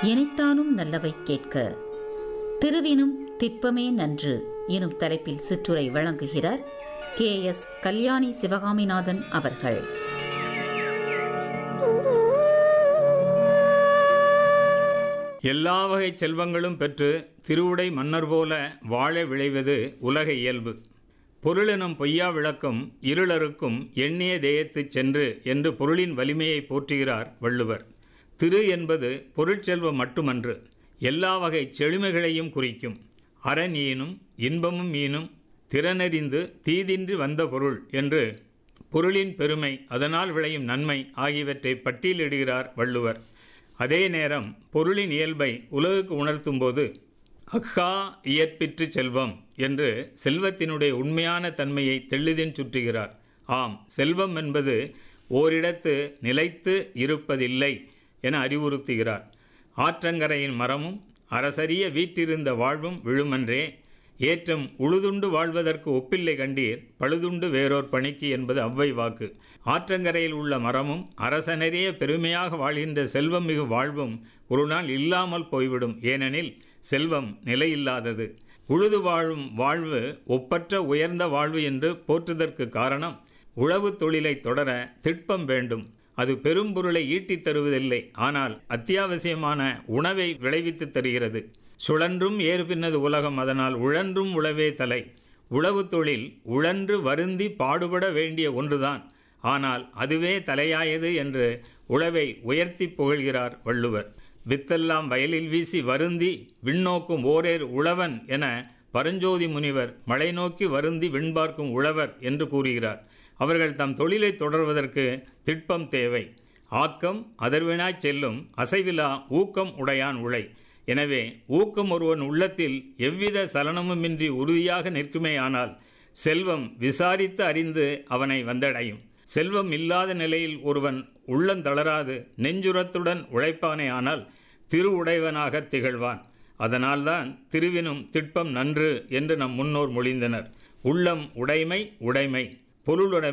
எனைத்தானும் நல்லவை கேட்க திருவினும் திட்பமே நன்று எனும் தலைப்பில் சிற்றுரை வழங்குகிறார் கே எஸ் கல்யாணி சிவகாமிநாதன் அவர்கள் எல்லா வகை செல்வங்களும் பெற்று திருவுடை மன்னர் போல வாழ விளைவது உலக இயல்பு பொருளெனும் பொய்யா விளக்கும் இருளருக்கும் எண்ணிய தேயத்துச் சென்று என்று பொருளின் வலிமையை போற்றுகிறார் வள்ளுவர் திரு என்பது பொருட்செல்வம் மட்டுமன்று எல்லா வகை செழுமைகளையும் குறிக்கும் அரண் ஈனும் இன்பமும் ஈனும் திறனறிந்து தீதின்றி வந்த பொருள் என்று பொருளின் பெருமை அதனால் விளையும் நன்மை ஆகியவற்றை பட்டியலிடுகிறார் வள்ளுவர் அதே நேரம் பொருளின் இயல்பை உலகுக்கு உணர்த்தும்போது அக்கா இயற்பிற்று செல்வம் என்று செல்வத்தினுடைய உண்மையான தன்மையை தெளிதின் சுற்றுகிறார் ஆம் செல்வம் என்பது ஓரிடத்து நிலைத்து இருப்பதில்லை என அறிவுறுத்துகிறார் ஆற்றங்கரையின் மரமும் அரசரிய வீற்றிருந்த வாழ்வும் விழுமன்றே ஏற்றம் உழுதுண்டு வாழ்வதற்கு ஒப்பில்லை கண்டீர் பழுதுண்டு வேறோர் பணிக்கு என்பது அவ்வை வாக்கு ஆற்றங்கரையில் உள்ள மரமும் அரசனரே பெருமையாக வாழ்கின்ற செல்வம் மிகு வாழ்வும் ஒரு நாள் இல்லாமல் போய்விடும் ஏனெனில் செல்வம் நிலையில்லாதது உழுது வாழும் வாழ்வு ஒப்பற்ற உயர்ந்த வாழ்வு என்று போற்றுதற்கு காரணம் உழவு தொழிலை தொடர திட்பம் வேண்டும் அது பெரும் பொருளை ஈட்டித் தருவதில்லை ஆனால் அத்தியாவசியமான உணவை விளைவித்து தருகிறது சுழன்றும் ஏறுபின்னது உலகம் அதனால் உழன்றும் உழவே தலை உழவு தொழில் உழன்று வருந்தி பாடுபட வேண்டிய ஒன்றுதான் ஆனால் அதுவே தலையாயது என்று உழவை உயர்த்தி புகழ்கிறார் வள்ளுவர் வித்தெல்லாம் வயலில் வீசி வருந்தி விண்ணோக்கும் ஓரேர் உழவன் என பரஞ்சோதி முனிவர் மலை நோக்கி வருந்தி விண்பார்க்கும் உழவர் என்று கூறுகிறார் அவர்கள் தம் தொழிலை தொடர்வதற்கு திட்பம் தேவை ஆக்கம் அதர்வினாய் செல்லும் அசைவிலா ஊக்கம் உடையான் உழை எனவே ஊக்கம் ஒருவன் உள்ளத்தில் எவ்வித சலனமுமின்றி உறுதியாக நிற்குமேயானால் செல்வம் விசாரித்து அறிந்து அவனை வந்தடையும் செல்வம் இல்லாத நிலையில் ஒருவன் உள்ளந்தளராது நெஞ்சுரத்துடன் உழைப்பானே ஆனால் திருவுடையவனாக திகழ்வான் அதனால்தான் திருவினும் திட்பம் நன்று என்று நம் முன்னோர் மொழிந்தனர் உள்ளம் உடைமை உடைமை பொருளுடைமை